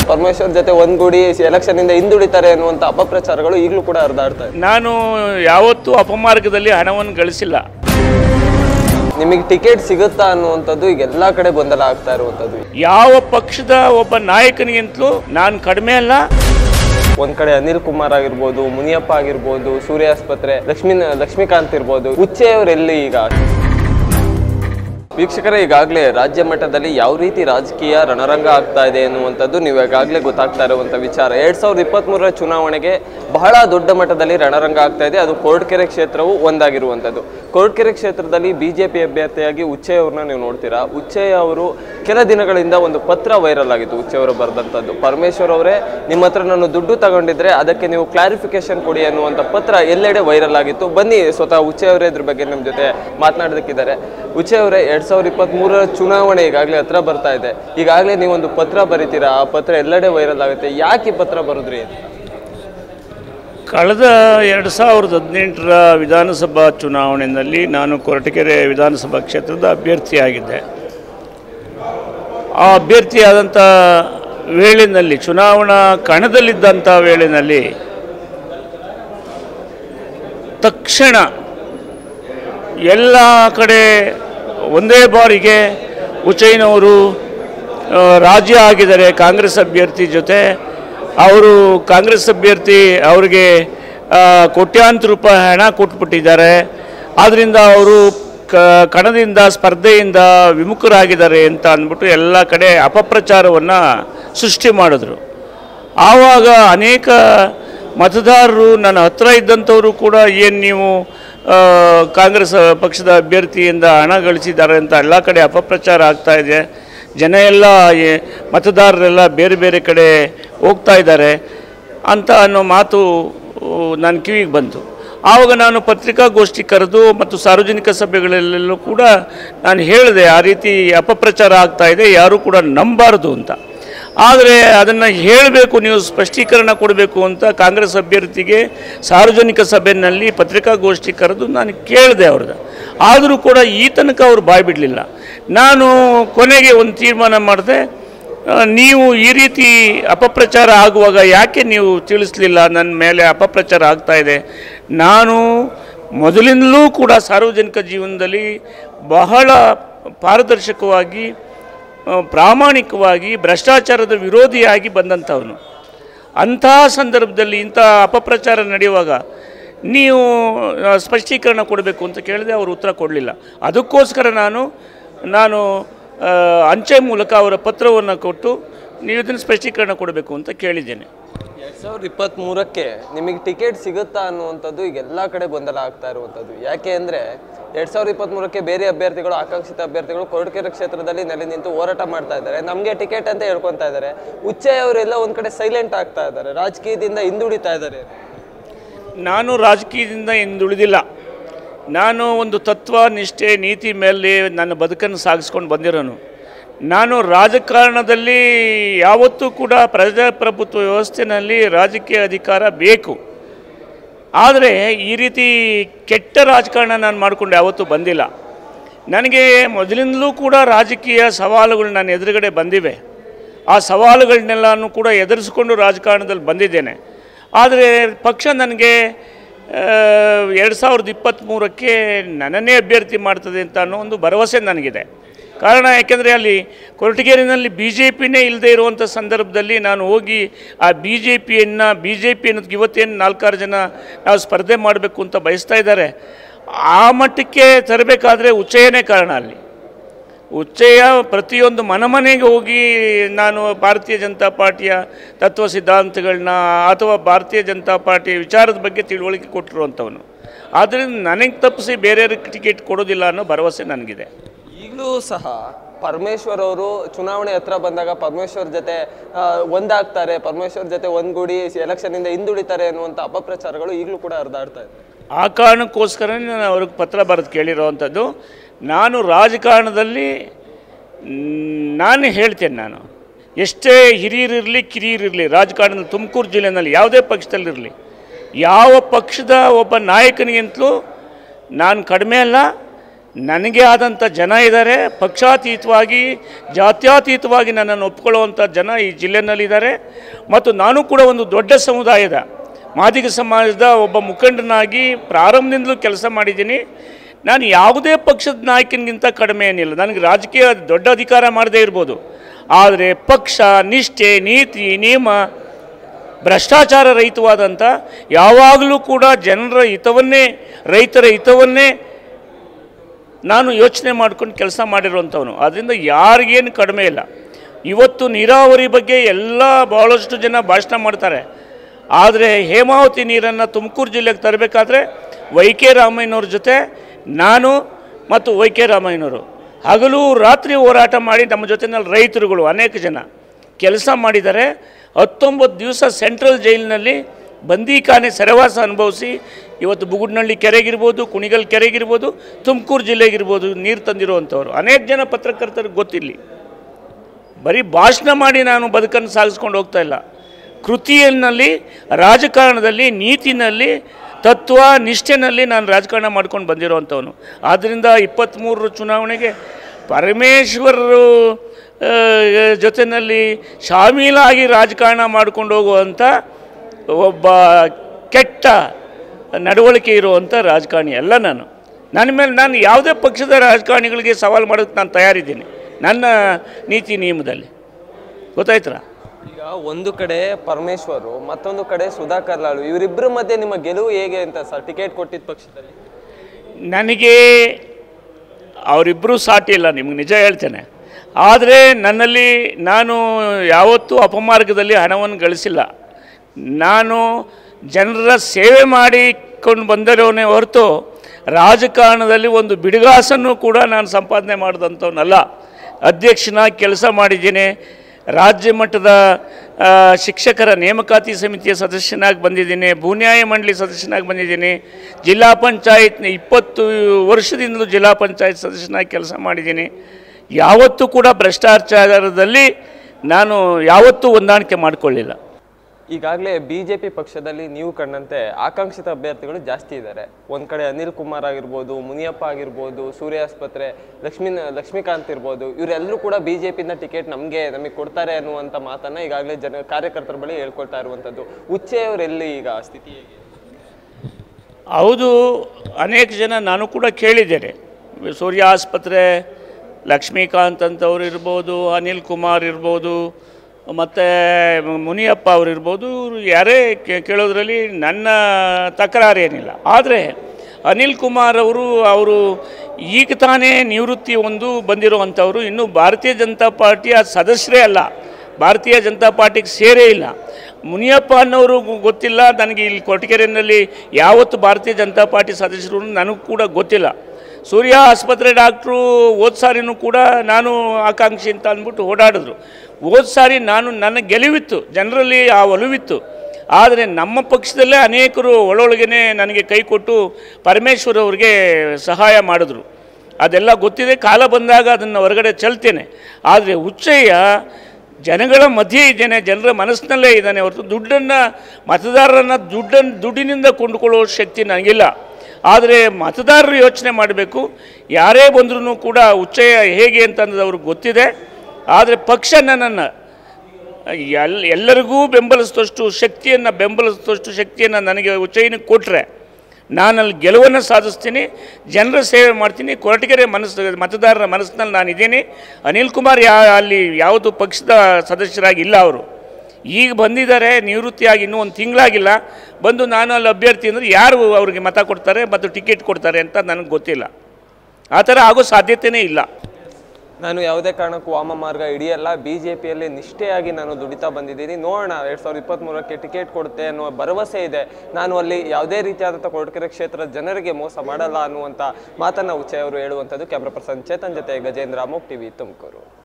ಪರಮೇಶ್ವರ್ ಜೊತೆ ಒಂದ್ಗೂಡಿ ಎಲೆಕ್ಷನ್ ಇಂದ ಹಿಂದುಳಿತಾರೆ ಅನ್ನುವಂತ ಅಪಪ್ರಚಾರಗಳು ಈಗಲೂ ಕೂಡ ಹರಿದಾಡ್ತಾ ಇದೆ ನಾನು ಯಾವತ್ತೂ ಅಪಮಾರ್ಗದಲ್ಲಿ ಹಣವನ್ನು ಗಳಿಸಿಲ್ಲ ನಿಮಗೆ ಟಿಕೆಟ್ ಸಿಗುತ್ತಾ ಅನ್ನುವಂಥದ್ದು ಈಗ ಎಲ್ಲಾ ಕಡೆ ಗೊಂದಲ ಆಗ್ತಾ ಇರುವಂಥದ್ದು ಯಾವ ಪಕ್ಷದ ಒಬ್ಬ ನಾಯಕನಿಗಿಂತಲೂ ನಾನು ಕಡಿಮೆ ಅಲ್ಲ ಒಂದ್ ಕಡೆ ಅನಿಲ್ ಕುಮಾರ್ ಆಗಿರ್ಬೋದು ಮುನಿಯಪ್ಪ ಆಗಿರ್ಬೋದು ಸೂರ್ಯ ಆಸ್ಪತ್ರೆ ಲಕ್ಷ್ಮೀ ಲಕ್ಷ್ಮೀಕಾಂತ್ ಇರ್ಬೋದು ಉಚ್ಚೆಯವರು ಎಲ್ಲಿ ಈಗ ವೀಕ್ಷಕರೇ ಈಗಾಗಲೇ ರಾಜ್ಯ ಮಟ್ಟದಲ್ಲಿ ಯಾವ ರೀತಿ ರಾಜಕೀಯ ರಣರಂಗ ಆಗ್ತಾ ಇದೆ ಎನ್ನುವಂಥದ್ದು ನೀವು ಈಗಾಗಲೇ ಗೊತ್ತಾಗ್ತಾ ಇರುವಂಥ ವಿಚಾರ ಎರಡ್ ಸಾವಿರದ ಇಪ್ಪತ್ತ್ಮೂರರ ಚುನಾವಣೆಗೆ ಬಹಳ ದೊಡ್ಡ ಮಟ್ಟದಲ್ಲಿ ರಣರಂಗ ಆಗ್ತಾ ಇದೆ ಅದು ಕೊರಟಗೆರೆ ಕ್ಷೇತ್ರವು ಒಂದಾಗಿರುವಂಥದ್ದು ಕೊರಟಗೆರೆ ಕ್ಷೇತ್ರದಲ್ಲಿ ಬಿಜೆಪಿ ಅಭ್ಯರ್ಥಿಯಾಗಿ ಉಚ್ಚೆ ಅವ್ರನ್ನ ನೀವು ನೋಡ್ತೀರಾ ಉಚ್ಚೆ ಅವರು ಕೆಲ ದಿನಗಳಿಂದ ಒಂದು ಪತ್ರ ವೈರಲ್ ಆಗಿತ್ತು ಉಚ್ಚೆ ಅವರು ಬರೆದಂಥದ್ದು ಪರಮೇಶ್ವರ್ ಅವರೇ ನಿಮ್ಮ ಹತ್ರ ನಾನು ದುಡ್ಡು ತಗೊಂಡಿದ್ರೆ ಅದಕ್ಕೆ ನೀವು ಕ್ಲಾರಿಫಿಕೇಶನ್ ಕೊಡಿ ಅನ್ನುವಂಥ ಪತ್ರ ಎಲ್ಲೆಡೆ ವೈರಲ್ ಆಗಿತ್ತು ಬನ್ನಿ ಸ್ವತಃ ಉಚ್ಚೆ ಅವರೇ ಇದ್ರ ಬಗ್ಗೆ ನಮ್ಮ ಜೊತೆ ಮಾತನಾಡೋದಕ್ಕಿದ್ದಾರೆ ಉಚ್ಚೆ ಅವರೇ ಎರಡ್ ಸಾವಿರದ ಇಪ್ಪತ್ತ್ ಮೂರರ ಚುನಾವಣೆ ಈಗಾಗಲೇ ಹತ್ರ ಬರ್ತಾ ಇದೆ ಈಗಾಗಲೇ ನೀವೊಂದು ಪತ್ರ ಬರೀತೀರಾ ಆ ಪತ್ರ ಎಲ್ಲೆಡೆ ವೈರಲ್ ಆಗುತ್ತೆ ಯಾಕೆ ಈ ಪತ್ರ ಬರೆದ್ರಿ ಕಳೆದ ಎರಡು ಸಾವಿರದ ಹದಿನೆಂಟರ ವಿಧಾನಸಭಾ ಚುನಾವಣೆಯಲ್ಲಿ ನಾನು ಕೊರಟಗೆರೆ ವಿಧಾನಸಭಾ ಕ್ಷೇತ್ರದ ಅಭ್ಯರ್ಥಿಯಾಗಿದ್ದೆ ಆ ಅಭ್ಯರ್ಥಿಯಾದಂಥ ವೇಳೆಯಲ್ಲಿ ಚುನಾವಣಾ ಕಣದಲ್ಲಿದ್ದಂಥ ವೇಳೆಯಲ್ಲಿ ತಕ್ಷಣ ಎಲ್ಲ ಕಡೆ ಒಂದೇ ಬಾರಿಗೆ ಉಚೈನವರು ಆ, ರಾಜ್ಯ ಆಗಿದ್ದಾರೆ ಕಾಂಗ್ರೆಸ್ ಅಭ್ಯರ್ಥಿ ಜೊತೆ ಅವರು ಕಾಂಗ್ರೆಸ್ ಅಭ್ಯರ್ಥಿ ಅವರಿಗೆ ಆ, ಕೋಟ್ಯಾಂತರ ರೂಪಾಯಿ ಹಣ ಕೊಟ್ಬಿಟ್ಟಿದ್ದಾರೆ ಆದ್ದರಿಂದ ಅವರು ಕ ಕಣದಿಂದ ಸ್ಪರ್ಧೆಯಿಂದ ವಿಮುಖರಾಗಿದ್ದಾರೆ ಅಂತ ಅಂದ್ಬಿಟ್ಟು ಎಲ್ಲ ಕಡೆ ಅಪಪ್ರಚಾರವನ್ನು ಸೃಷ್ಟಿ ಮಾಡಿದ್ರು ಆವಾಗ ಅನೇಕ ಮತದಾರರು ನನ್ನ ಹತ್ರ ಇದ್ದಂಥವರು ಕೂಡ ಏನು ನೀವು ಆ, ಕಾಂಗ್ರೆಸ್ ಪಕ್ಷದ ಅಭ್ಯರ್ಥಿಯಿಂದ ಹಣ ಗಳಿಸಿದ್ದಾರೆ ಅಂತ ಎಲ್ಲ ಕಡೆ ಅಪಪ್ರಚಾರ ಆಗ್ತಾ ಇದೆ ಜನ ಎಲ್ಲ ಏ- ಮತದಾರರೆಲ್ಲ ಬೇರೆ ಬೇರೆ ಕಡೆ ಹೋಗ್ತಾ ಇದ್ದಾರೆ ಅಂತ ಅನ್ನೋ ಮಾತು ನನ್ನ ಕಿವಿಗೆ ಬಂತು ಆವಾಗ ನಾನು ಪತ್ರಿಕಾಗೋಷ್ಠಿ ಕರೆದು ಮತ್ತು ಸಾರ್ವಜನಿಕ ಸಭೆಗಳಲ್ಲೆಲ್ಲೂ ಕೂಡ ನಾನು ಹೇಳಿದೆ ಆ ರೀತಿ ಅಪಪ್ರಚಾರ ಆಗ್ತಾ ಇದೆ ಯಾರೂ ಕೂಡ ನಂಬಾರದು ಅಂತ ಆದರೆ ಅದನ್ನು ಹೇಳಬೇಕು ನೀವು ಸ್ಪಷ್ಟೀಕರಣ ಕೊಡಬೇಕು ಅಂತ ಕಾಂಗ್ರೆಸ್ ಅಭ್ಯರ್ಥಿಗೆ ಸಾರ್ವಜನಿಕ ಸಭೆಯಲ್ಲಿ ಪತ್ರಿಕಾಗೋಷ್ಠಿ ಕರೆದು ನಾನು ಕೇಳಿದೆ ಅವ್ರದ್ದು ಆದರೂ ಕೂಡ ಈ ತನಕ ಅವರು ಬಾಯ್ ಬಿಡಲಿಲ್ಲ ನಾನು ಕೊನೆಗೆ ಒಂದು ತೀರ್ಮಾನ ಮಾಡಿದೆ ಆ, ನೀವು ಈ ರೀತಿ ಅಪಪ್ರಚಾರ ಆಗುವಾಗ ಯಾಕೆ ನೀವು ತಿಳಿಸ್ಲಿಲ್ಲ ನನ್ನ ಮೇಲೆ ಅಪಪ್ರಚಾರ ಆಗ್ತಾ ಇದೆ ನಾನು ಮೊದಲಿಂದಲೂ ಕೂಡ ಸಾರ್ವಜನಿಕ ಜೀವನದಲ್ಲಿ ಬಹಳ ಪಾರದರ್ಶಕವಾಗಿ ಆ, ಪ್ರಾಮಾಣಿಕವಾಗಿ ಭ್ರಷ್ಟಾಚಾರದ ವಿರೋಧಿಯಾಗಿ ಬಂದಂಥವನು ಅಂತಹ ಸಂದರ್ಭದಲ್ಲಿ ಇಂಥ ಅಪಪ್ರಚಾರ ನಡೆಯುವಾಗ ನೀವು ಆ, ಸ್ಪಷ್ಟೀಕರಣ ಕೊಡಬೇಕು ಅಂತ ಕೇಳಿದೆ ಅವರು ಉತ್ತರ ಕೊಡಲಿಲ್ಲ ಅದಕ್ಕೋಸ್ಕರ ನಾನು ನಾನು ಆ, ಅಂಚೆ ಮೂಲಕ ಅವರ ಪತ್ರವನ್ನು ಕೊಟ್ಟು ನೀವು ಇದನ್ನು ಸ್ಪಷ್ಟೀಕರಣ ಕೊಡಬೇಕು ಅಂತ ಕೇಳಿದ್ದೇನೆ ಎರಡ್ ಸಾವಿರದ ಇಪ್ಪತ್ತ್ ಮೂರಕ್ಕೆ ನಿಮಗೆ ಟಿಕೆಟ್ ಸಿಗುತ್ತಾ ಅನ್ನುವಂಥದ್ದು ಈಗ ಎಲ್ಲಾ ಕಡೆ ಗೊಂದಲ ಆಗ್ತಾ ಇರುವಂಥದ್ದು ಯಾಕೆ ಅಂದ್ರೆ ಎರಡ್ ಸಾವಿರದ ಇಪ್ಪತ್ತ್ ಮೂರಕ್ಕೆ ಬೇರೆ ಅಭ್ಯರ್ಥಿಗಳು ಆಕಾಂಕ್ಷಿತ ಅಭ್ಯರ್ಥಿಗಳು ಕೊರಟಗೆರೆ ಕ್ಷೇತ್ರದಲ್ಲಿ ನೆಲೆ ನಿಂತು ಹೋರಾಟ ಮಾಡ್ತಾ ಇದ್ದಾರೆ ನಮಗೆ ಟಿಕೆಟ್ ಅಂತ ಹೇಳ್ಕೊಂತಾ ಇದ್ದಾರೆ ಉಚ್ಚೆ ಅವರೆಲ್ಲ ಒಂದ್ ಕಡೆ ಸೈಲೆಂಟ್ ಆಗ್ತಾ ಇದ್ದಾರೆ ರಾಜಕೀಯದಿಂದ ಹಿಂದುಳಿತಾ ಇದ್ದಾರೆ ನಾನು ರಾಜಕೀಯದಿಂದ ಹಿಂದುಳಿದಿಲ್ಲ ನಾನು ಒಂದು ತತ್ವ ನಿಷ್ಠೆ ನೀತಿ ಮೇಲೆ ನನ್ನ ಬದುಕನ್ನು ಸಾಗಿಸ್ಕೊಂಡು ಬಂದಿರೋನು ನಾನು ರಾಜಕಾರಣದಲ್ಲಿ ಯಾವತ್ತೂ ಕೂಡ ಪ್ರಜಾಪ್ರಭುತ್ವ ವ್ಯವಸ್ಥೆಯಲ್ಲಿ ರಾಜಕೀಯ ಅಧಿಕಾರ ಬೇಕು ಆದರೆ ಈ ರೀತಿ ಕೆಟ್ಟ ರಾಜಕಾರಣ ನಾನು ಮಾಡಿಕೊಂಡು ಯಾವತ್ತೂ ಬಂದಿಲ್ಲ ನನಗೆ ಮೊದಲಿಂದಲೂ ಕೂಡ ರಾಜಕೀಯ ಸವಾಲುಗಳು ನನ್ನ ಎದುರುಗಡೆ ಬಂದಿವೆ ಆ ಸವಾಲುಗಳನ್ನೆಲ್ಲನೂ ಕೂಡ ಎದುರಿಸಿಕೊಂಡು ರಾಜಕಾರಣದಲ್ಲಿ ಬಂದಿದ್ದೇನೆ ಆದರೆ ಪಕ್ಷ ನನಗೆ ಎರಡು ಸಾವಿರದ ಇಪ್ಪತ್ತ್ಮೂರಕ್ಕೆ ನನ್ನನ್ನೇ ಅಭ್ಯರ್ಥಿ ಮಾಡ್ತದೆ ಅಂತ ಅನ್ನೋ ಒಂದು ಭರವಸೆ ನನಗಿದೆ ಕಾರಣ ಯಾಕೆಂದರೆ ಅಲ್ಲಿ ಕೊರಟಗೆರೆಯಲ್ಲಿ ಬಿ ಜೆ ಪಿನೇ ಇಲ್ಲದೆ ಇರುವಂಥ ಸಂದರ್ಭದಲ್ಲಿ ನಾನು ಹೋಗಿ ಆ ಬಿ ಜೆ ಪಿಯನ್ನು ಬಿ ಜೆ ಪಿ ಅನ್ನೋದಕ್ಕೆ ಇವತ್ತೇನು ನಾಲ್ಕಾರು ಜನ ನಾವು ಸ್ಪರ್ಧೆ ಮಾಡಬೇಕು ಅಂತ ಬಯಸ್ತಾ ಇದ್ದಾರೆ ಆ ಮಟ್ಟಕ್ಕೆ ತರಬೇಕಾದ್ರೆ ಉಚ್ಚಯನೇ ಕಾರಣ ಅಲ್ಲಿ ಉಚ್ಚಯ ಪ್ರತಿಯೊಂದು ಮನಮನೆಗೆ ಹೋಗಿ ನಾನು ಭಾರತೀಯ ಜನತಾ ಪಾರ್ಟಿಯ ತತ್ವ ಸಿದ್ಧಾಂತಗಳನ್ನ ಅಥವಾ ಭಾರತೀಯ ಜನತಾ ಪಾರ್ಟಿಯ ವಿಚಾರದ ಬಗ್ಗೆ ತಿಳುವಳಿಕೆ ಕೊಟ್ಟಿರುವಂಥವನು ಆದ್ದರಿಂದ ನನಗೆ ತಪ್ಪಿಸಿ ಬೇರೆಯವ್ರಿಗೆ ಟಿಕೆಟ್ ಕೊಡೋದಿಲ್ಲ ಅನ್ನೋ ಭರವಸೆ ನನಗಿದೆ ಈಗಲೂ ಸಹ ಪರಮೇಶ್ವರ್ ಅವರು ಚುನಾವಣೆ ಹತ್ರ ಬಂದಾಗ ಪರಮೇಶ್ವರ್ ಜೊತೆ ಆ, ಒಂದಾಗ್ತಾರೆ ಪರಮೇಶ್ವರ್ ಜೊತೆ ಒಂದ್ಗೂಡಿ ಎಲೆಕ್ಷನ್ ಇಂದ ಹಿಂದುಳಿತಾರೆ ಅನ್ನುವಂಥ ಅಪಪ್ರಚಾರಗಳು ಈಗಲೂ ಕೂಡ ಹರಿದಾಡ್ತಾ ಇದೆ ಆ ಕಾರಣಕ್ಕೋಸ್ಕರನೇ ನಾನು ಅವ್ರಿಗೆ ಪತ್ರ ಬರೆದು ಕೇಳಿರೋವಂಥದ್ದು ನಾನು ರಾಜಕಾರಣದಲ್ಲಿ ಮ್, ನಾನು ಹೇಳ್ತೇನೆ ನಾನು ಎಷ್ಟೇ ಹಿರಿಯರಿರಲಿ ಕಿರಿಯರಿರಲಿ ರಾಜಕಾರಣದಲ್ಲಿ ತುಮಕೂರು ಜಿಲ್ಲೆಯಲ್ಲಿ ಯಾವುದೇ ಪಕ್ಷದಲ್ಲಿರಲಿ ಯಾವ ಪಕ್ಷದ ಒಬ್ಬ ನಾಯಕನಿಗಿಂತಲೂ ನಾನು ಕಡಿಮೆ ಅಲ್ಲ ನನಗೆ ಆದಂಥ ಜನ ಇದ್ದಾರೆ ಪಕ್ಷಾತೀತವಾಗಿ ಜಾತ್ಯತೀತವಾಗಿ ನನ್ನನ್ನು ಒಪ್ಕೊಳ್ಳುವಂಥ ಜನ ಈ ಜಿಲ್ಲೆನಲ್ಲಿದ್ದಾರೆ ಮತ್ತು ನಾನು ಕೂಡ ಒಂದು ದೊಡ್ಡ ಸಮುದಾಯದ ಮಾದಿಗ ಸಮಾಜದ ಒಬ್ಬ ಮುಖಂಡನಾಗಿ ಪ್ರಾರಂಭದಿಂದಲೂ ಕೆಲಸ ಮಾಡಿದ್ದೀನಿ ನಾನು ಯಾವುದೇ ಪಕ್ಷದ ನಾಯಕನಿಗಿಂತ ಕಡಿಮೆ ಏನಿಲ್ಲ ನನಗೆ ರಾಜಕೀಯ ದೊಡ್ಡ ಅಧಿಕಾರ ಮಾಡದೇ ಇರ್ಬೋದು ಆದರೆ ಪಕ್ಷ ನಿಷ್ಠೆ ನೀತಿ ನಿಯಮ ಭ್ರಷ್ಟಾಚಾರ ರಹಿತವಾದಂಥ ಯಾವಾಗಲೂ ಕೂಡ ಜನರ ಹಿತವನ್ನೇ ರೈತರ ಹಿತವನ್ನೇ ನಾನು ಯೋಚನೆ ಮಾಡ್ಕೊಂಡು ಕೆಲಸ ಮಾಡಿರುವಂಥವನು ಅದರಿಂದ ಯಾರಿಗೇನು ಕಡಿಮೆ ಇಲ್ಲ ಇವತ್ತು ನೀರಾವರಿ ಬಗ್ಗೆ ಎಲ್ಲ ಭಾಳಷ್ಟು ಜನ ಭಾಷಣ ಮಾಡ್ತಾರೆ ಆದರೆ ಹೇಮಾವತಿ ನೀರನ್ನು ತುಮಕೂರು ಜಿಲ್ಲೆಗೆ ತರಬೇಕಾದ್ರೆ ವೈ ಕೆ ರಾಮಯ್ಯನವ್ರ ಜೊತೆ ನಾನು ಮತ್ತು ವೈ ಕೆ ರಾಮಯ್ಯನವರು ಹಗಲು ರಾತ್ರಿ ಹೋರಾಟ ಮಾಡಿ ನಮ್ಮ ಜೊತೆನಲ್ಲಿ ರೈತರುಗಳು ಅನೇಕ ಜನ ಕೆಲಸ ಮಾಡಿದ್ದಾರೆ ಹತ್ತೊಂಬತ್ತು ದಿವಸ ಸೆಂಟ್ರಲ್ ಜೈಲಿನಲ್ಲಿ ಬಂದೀಖಾನೆ ಸೆರೆವಾಸ ಅನುಭವಿಸಿ ಇವತ್ತು ಬುಗುಡ್ನಳ್ಳಿ ಕೆರೆಗಿರ್ಬೋದು ಕುಣಿಗಲ್ ಕೆರೆಗಿರ್ಬೋದು ತುಮಕೂರು ಜಿಲ್ಲೆಗಿರ್ಬೋದು ನೀರು ತಂದಿರುವಂಥವ್ರು ಅನೇಕ ಜನ ಪತ್ರಕರ್ತರಿಗೆ ಗೊತ್ತಿರಲಿ ಬರೀ ಭಾಷಣ ಮಾಡಿ ನಾನು ಬದುಕನ್ನು ಸಾಗಿಸ್ಕೊಂಡು ಹೋಗ್ತಾ ಇಲ್ಲ ಕೃತಿಯಲ್ಲಿ ರಾಜಕಾರಣದಲ್ಲಿ ನೀತಿನಲ್ಲಿ ತತ್ವ ನಿಷ್ಠೆನಲ್ಲಿ ನಾನು ರಾಜಕಾರಣ ಮಾಡ್ಕೊಂಡು ಬಂದಿರೋವಂಥವನು ಆದ್ದರಿಂದ ಇಪ್ಪತ್ತ್ಮೂರರ ಚುನಾವಣೆಗೆ ಪರಮೇಶ್ವರರು ಆ, ಜೊತೆಯಲ್ಲಿ ಶಾಮೀಲಾಗಿ ರಾಜಕಾರಣ ಮಾಡ್ಕೊಂಡು ಹೋಗುವಂಥ ಒಬ್ಬ ಕೆಟ್ಟ ನಡವಳಿಕೆ ಇರುವಂಥ ರಾಜಕಾರಣಿ ಅಲ್ಲ ನಾನು ನನ್ನ ಮೇಲೆ ನಾನು ಯಾವುದೇ ಪಕ್ಷದ ರಾಜಕಾರಣಿಗಳಿಗೆ ಸವಾಲು ಮಾಡೋಕ್ಕೆ ನಾನು ತಯಾರಿದ್ದೀನಿ ನನ್ನ ನೀತಿ ನಿಯಮದಲ್ಲಿ ಗೊತ್ತಾಯ್ತರ ಈಗ ಒಂದು ಕಡೆ ಪರಮೇಶ್ವರು ಮತ್ತೊಂದು ಕಡೆ ಸುಧಾಕರ್ ಲಾಲು ಇವರಿಬ್ಬರ ಮಧ್ಯೆ ನಿಮ್ಮ ಗೆಲುವು ಹೇಗೆ ಅಂತ ಸರ್ ಟಿಕೆಟ್ ಕೊಟ್ಟಿದ್ದ ಪಕ್ಷದಲ್ಲಿ ನನಗೆ ಅವರಿಬ್ಬರೂ ಸಾಟಿ ಇಲ್ಲ ನಿಮ್ಗೆ ನಿಜ ಹೇಳ್ತೇನೆ ಆದರೆ ನನ್ನಲ್ಲಿ ನಾನು ಯಾವತ್ತೂ ಅಪಮಾರ್ಗದಲ್ಲಿ ಹಣವನ್ನು ಗಳಿಸಿಲ್ಲ ನಾನು ಜನರ ಸೇವೆ ಮಾಡಿಕೊಂಡು ಬಂದಿರೋನೇ ಹೊರತು ರಾಜಕಾರಣದಲ್ಲಿ ಒಂದು ಬಿಡುಗಾಸನ್ನು ಕೂಡ ನಾನು ಸಂಪಾದನೆ ಮಾಡಿದಂಥವನಲ್ಲ ಅಧ್ಯಕ್ಷನಾಗಿ ಕೆಲಸ ಮಾಡಿದ್ದೀನಿ ರಾಜ್ಯ ಮಟ್ಟದ ಆ, ಶಿಕ್ಷಕರ ನೇಮಕಾತಿ ಸಮಿತಿಯ ಸದಸ್ಯನಾಗಿ ಬಂದಿದ್ದೀನಿ ಭೂನ್ಯಾಯ ಮಂಡಳಿ ಸದಸ್ಯನಾಗಿ ಬಂದಿದ್ದೀನಿ ಜಿಲ್ಲಾ ಪಂಚಾಯತ್ನ ಇಪ್ಪತ್ತು ವರ್ಷದಿಂದಲೂ ಜಿಲ್ಲಾ ಪಂಚಾಯತ್ ಸದಸ್ಯನಾಗಿ ಕೆಲಸ ಮಾಡಿದ್ದೀನಿ ಯಾವತ್ತೂ ಕೂಡ ಭ್ರಷ್ಟಾಚಾರದಲ್ಲಿ ನಾನು ಯಾವತ್ತೂ ಹೊಂದಾಣಿಕೆ ಮಾಡಿಕೊಳ್ಳಿಲ್ಲ ಈಗಾಗಲೇ ಬಿಜೆಪಿ ಪಕ್ಷದಲ್ಲಿ ನೀವು ಕಂಡಂತೆ ಆಕಾಂಕ್ಷಿತ ಅಭ್ಯರ್ಥಿಗಳು ಜಾಸ್ತಿ ಇದ್ದಾರೆ ಒಂದ್ ಕಡೆ ಅನಿಲ್ ಕುಮಾರ್ ಆಗಿರ್ಬೋದು ಮುನಿಯಪ್ಪ ಆಗಿರ್ಬೋದು ಸೂರ್ಯ ಆಸ್ಪತ್ರೆ ಲಕ್ಷ್ಮೀ ಲಕ್ಷ್ಮೀಕಾಂತ್ ಇರ್ಬೋದು ಇವರೆಲ್ಲರೂ ಕೂಡ ಬಿಜೆಪಿಯಿಂದ ಟಿಕೆಟ್ ನಮಗೆ ನಮಗೆ ಕೊಡ್ತಾರೆ ಅನ್ನುವಂಥ ಮಾತನ್ನ ಈಗಾಗಲೇ ಜನ ಕಾರ್ಯಕರ್ತರ ಬಳಿ ಹೇಳ್ಕೊಳ್ತಾ ಇರುವಂಥದ್ದು ಉಚ್ಚೆಯವರೆಲ್ಲಿ ಈಗ ಸ್ಥಿತಿ ಹೇಗೆ ಹೌದು ಅನೇಕ ಜನ ನಾನು ಕೂಡ ಕೇಳಿದ್ದೇನೆ ಸೂರ್ಯ ಆಸ್ಪತ್ರೆ ಲಕ್ಷ್ಮೀಕಾಂತ್ ಅಂತವ್ರು ಇರ್ಬೋದು ಅನಿಲ್ ಕುಮಾರ್ ಇರ್ಬೋದು ಮತ್ತು ಮುನಿಯಪ್ಪ ಅವರು ಇರ್ಬೋದು ಇವ್ರು ಯಾರೇ ಕೇ- ಕೇಳೋದ್ರಲ್ಲಿ ನನ್ನ ತಕರಾರೇನಿಲ್ಲ ಆದರೆ ಅನಿಲ್ ಕುಮಾರ್ ಅವರು ಅವರು ಈಗ ತಾನೇ ನಿವೃತ್ತಿ ಒಂದು ಬಂದಿರುವಂಥವ್ರು ಇನ್ನೂ ಭಾರತೀಯ ಜನತಾ ಪಾರ್ಟಿಯ ಸದಸ್ಯರೇ ಅಲ್ಲ ಭಾರತೀಯ ಜನತಾ ಪಾರ್ಟಿಗೆ ಸೇರೇ ಇಲ್ಲ ಮುನಿಯಪ್ಪ ಅನ್ನೋರು ಗು- ಗೊತ್ತಿಲ್ಲ ನನಗೆ ಇಲ್ಲಿ ಕೊರಟಗೆರೆಯಲ್ಲಿ ಯಾವತ್ತು ಭಾರತೀಯ ಜನತಾ ಪಾರ್ಟಿ ಸದಸ್ಯರು ನನಗೂ ಕೂಡ ಗೊತ್ತಿಲ್ಲ ಸೂರ್ಯ ಆಸ್ಪತ್ರೆ ಡಾಕ್ಟ್ರು ಹೋದ ಸಾರಿನೂ ಕೂಡ ನಾನು ಆಕಾಂಕ್ಷಿ ಅಂತ ಅಂದ್ಬಿಟ್ಟು ಓಡಾಡಿದ್ರು ಹೋದ ಸಾರಿ ನಾನು ನನ್ನ ಗೆಲುವಿತ್ತು ಜನರಲ್ಲಿ ಆ ಒಲವಿತ್ತು ಆದರೆ ನಮ್ಮ ಪಕ್ಷದಲ್ಲೇ ಅನೇಕರು ಒಳೊಳಗೇ ನನಗೆ ಕೈ ಕೊಟ್ಟು ಪರಮೇಶ್ವರ್ ಅವ್ರಿಗೆ ಸಹಾಯ ಮಾಡಿದ್ರು ಅದೆಲ್ಲ ಗೊತ್ತಿದೆ ಕಾಲ ಬಂದಾಗ ಅದನ್ನು ಹೊರಗಡೆ ಚೆಲ್ತೇನೆ ಆದರೆ ಉಚ್ಚಯ್ಯ ಜನಗಳ ಮಧ್ಯೆ ಇದ್ದೇನೆ ಜನರ ಮನಸ್ಸಿನಲ್ಲೇ ಇದ್ದಾನೆ ಹೊರತು ದುಡ್ಡನ್ನು ಮತದಾರರನ್ನು ದುಡ್ಡನ್ನು ದುಡ್ಡಿನಿಂದ ಕೊಂಡುಕೊಳ್ಳುವ ಶಕ್ತಿ ನನಗಿಲ್ಲ ಆದರೆ ಮತದಾರರು ಯೋಚನೆ ಮಾಡಬೇಕು ಯಾರೇ ಬಂದರೂ ಕೂಡ ಉಚ್ಚಯ ಹೇಗೆ ಅಂತಂದು ಅವ್ರಿಗೆ ಗೊತ್ತಿದೆ ಆದರೆ ಪಕ್ಷ ನನ್ನನ್ನು ಎಲ್ ಎಲ್ಲರಿಗೂ ಬೆಂಬಲಿಸಿದಷ್ಟು ಶಕ್ತಿಯನ್ನು ಬೆಂಬಲಿಸಿದಷ್ಟು ಶಕ್ತಿಯನ್ನು ನನಗೆ ಉಚ್ಚಯ್ಯನಿಗೆ ಕೊಟ್ಟರೆ ನಾನಲ್ಲಿ ಗೆಲುವನ್ನು ಸಾಧಿಸ್ತೀನಿ ಜನರ ಸೇವೆ ಮಾಡ್ತೀನಿ ಕೊರಟಗೆರೆ ಮನಸ್ಸು ಮತದಾರರ ಮನಸ್ಸಿನಲ್ಲಿ ನಾನು ಇದ್ದೀನಿ ಅನಿಲ್ ಕುಮಾರ್ ಯಾ ಅಲ್ಲಿ ಯಾವುದು ಪಕ್ಷದ ಸದಸ್ಯರಾಗಿ ಇಲ್ಲ ಅವರು ಈಗ ಬಂದಿದ್ದಾರೆ ನಿವೃತ್ತಿಯಾಗಿ ಇನ್ನೂ ಒಂದು ತಿಂಗಳಾಗಿಲ್ಲ ಬಂದು ನಾನು ಅಲ್ಲಿ ಅಭ್ಯರ್ಥಿ ಅಂದರೆ ಯಾರು ಅವ್ರಿಗೆ ಮತ ಕೊಡ್ತಾರೆ ಮತ್ತು ಟಿಕೆಟ್ ಕೊಡ್ತಾರೆ ಅಂತ ನನಗೆ ಗೊತ್ತಿಲ್ಲ ಆ ಥರ ಆಗೋ ಸಾಧ್ಯತೆಯೇ ಇಲ್ಲ ನಾನು ಯಾವುದೇ ಕಾರಣಕ್ಕೂ ವಾಮ ಮಾರ್ಗ ಹಿಡಿಯಲ್ಲ ಬಿಜೆಪಿಯಲ್ಲಿ ನಿಷ್ಠೆಯಾಗಿ ನಾನು ದುಡಿತಾ ಬಂದಿದ್ದೀನಿ ನೋಡೋಣ ಎರಡ್ ಸಾವಿರದ ಇಪ್ಪತ್ತ್ಮೂರಕ್ಕೆ ಟಿಕೆಟ್ ಕೊಡುತ್ತೆ ಅನ್ನೋ ಭರವಸೆ ಇದೆ ನಾನು ಅಲ್ಲಿ ಯಾವುದೇ ರೀತಿಯಾದಂಥ ಕೊರಟಗೆರೆ ಕ್ಷೇತ್ರದ ಜನರಿಗೆ ಮೋಸ ಮಾಡಲ್ಲ ಅನ್ನುವಂಥ ಮಾತನ್ನ ಉಚ್ಚೆ ಅವರು ಹೇಳುವಂಥದ್ದು ಕ್ಯಾಮ್ರಾ ಪರ್ಸನ್ ಚೇತನ್ ಜೊತೆ ಗಜೇಂದ್ರ ಅಮೋಕ್ ಟಿವಿ ತುಮಕೂರು